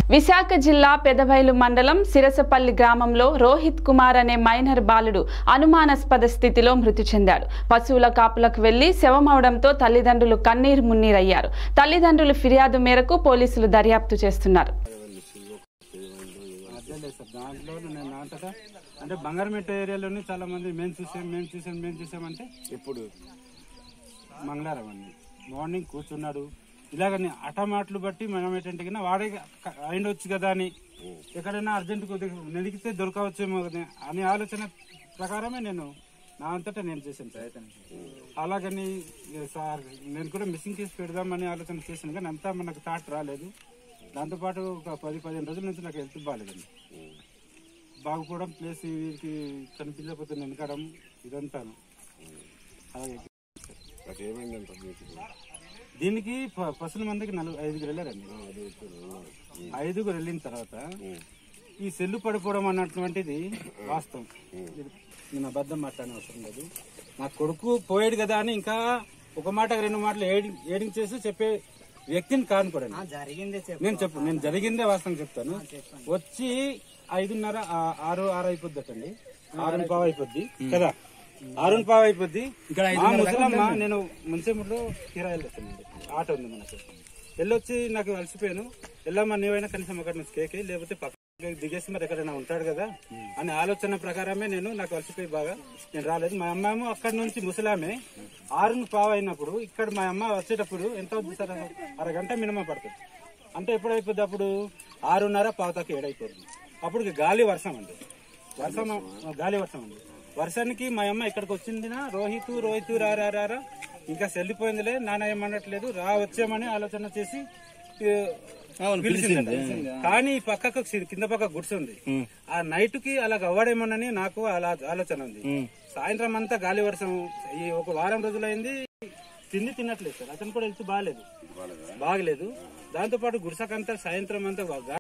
విశాఖ జిల్లా పెదబైలు మండలం సిరసపల్లి గ్రామంలో రోహిత్ కుమార్ అనే మైనర్ బాలుడు అనుమానాస్పద స్థితిలో మృతి చెందాడు పశువుల కాపులకు వెళ్లి శవమవడంతో తల్లిదండ్రులు కన్నీరు మున్నీరయ్యారు తల్లిదండ్రుల ఫిర్యాదు మేరకు పోలీసులు దర్యాప్తు చేస్తున్నారు అదే లేదు సార్ దాంట్లో నేను అంతటా అంటే బంగారమేట ఏరియాలోనే చాలా మంది మేము చూసాం మేము చూసాం మేము చూసామంటే ఇప్పుడు మంగళవారం అండి మార్నింగ్ కూర్చున్నాడు ఇలాగ అట మాటలు బట్టి మనం ఏంటంటే కన్నా వాడే క- అయిండొచ్చు కదా అని ఎక్కడైనా అర్జెంట్ కొద్దిగా నెలిగితే దొరకవచ్చేమో కదా అనే ఆలోచన ప్రకారమే నేను నా అంతటా నేను చేశాను ప్రయత్నం అలాగని ఇక సార్ నేను కూడా మిస్సింగ్ కేసు పెడదామని ఆలోచన చేశాను కానీ అంతా మనకు థాట్ రాలేదు దాంతోపాటు ఒక పది పదిహేను రోజుల నుంచి నాకు హెల్త్ బాగాలేదండి బాగుపోవడం ప్లస్ వీరికి కనిపించకపోతే వెనకడం ఇదంతాను అలాగే నాకు ఏమైందంట మీకు దీనికి ప- పసుల మందికి నలుగు ఐదుగురు వెళ్ళారండి ఐదుగురు వెళ్ళిన తర్వాత ఈ సెల్లు పడిపోవడం అన్నటువంటిది వాస్తవం ఇది నేను అబద్ధం మాట్లాడిన అవసరం లేదు నా కొడుకు పోయాడు కదా అని ఇంకా ఒక మాట రెండు మాటలు ఏడి- ఏడింగ్ చేసి చెప్పే వ్యక్తిని కానుకోడండి జరిగిందే చెప్పు నేను చెప్పు నేను జరిగిందే వాస్తవం చెప్తాను వచ్చి ఐదున్నర ఆ- ఆరు ఆరు అయిపోద్ది అటండి ఆరు పావు అయిపోద్ది కదా ఆరు పావు అయిపోద్ది మా ముసలమ్మ నేను ముంచెముట్లో కిరాయిలు వస్తానండి ఆటో ఉంది మనకు వెళ్ళొచ్చి నాకు అలసిపోయాను వెళ్ళమ్మా నీవైనా కనీసం అక్కడ నుంచి కేకే లేకపోతే పక్కకి దిగేసి మరి ఎక్కడైనా ఉంటాడు కదా అనే ఆలోచన ప్రకారమే నేను నాకు అలసిపోయి బాగా నేను రాలేదు మా అమ్మ అక్కడి నుంచి ముసలామే ఆరును పావు అయినప్పుడు ఇక్కడ మా అమ్మ వచ్చేటప్పుడు ఎంత అవుతుంది సార్ అరగంట మినిమం పడుతుంది అంటే ఎప్పుడు అయిపోద్ది అప్పుడు ఆరున్నర పావుతాకి ఏడైపోతుంది అప్పుడు ఇక గాలి వర్షం అండి వర్షం గాలి వర్షం అండి వర్షానికి మా అమ్మ ఇక్కడికి వచ్చిందినా రోహిత్ రోహిత్ రా రా రా రా. ఇంకా సెల్లిపోయిందిలే నాన్న ఏమనట్లేదు రా వచ్చామని ఆలోచన చేసి ఈ, పిలిచిందట. కానీ ఈ పక్కకు సి- కింద పక్క గుడిసె ఉంది ఆ నైట్ కి అలా అవ్వడేమోనని నాకు అలా ఆలోచన ఉంది సాయంత్రం అంతా గాలి వర్షం ఈ ఒక వారం రోజులైంది తిండి తినట్లేదు సార్ అతను కూడా హెల్త్ బాగాలేదు బాగలేదు దాంతో పాటు గుడిసెకంతా సాయంత్రం అంతా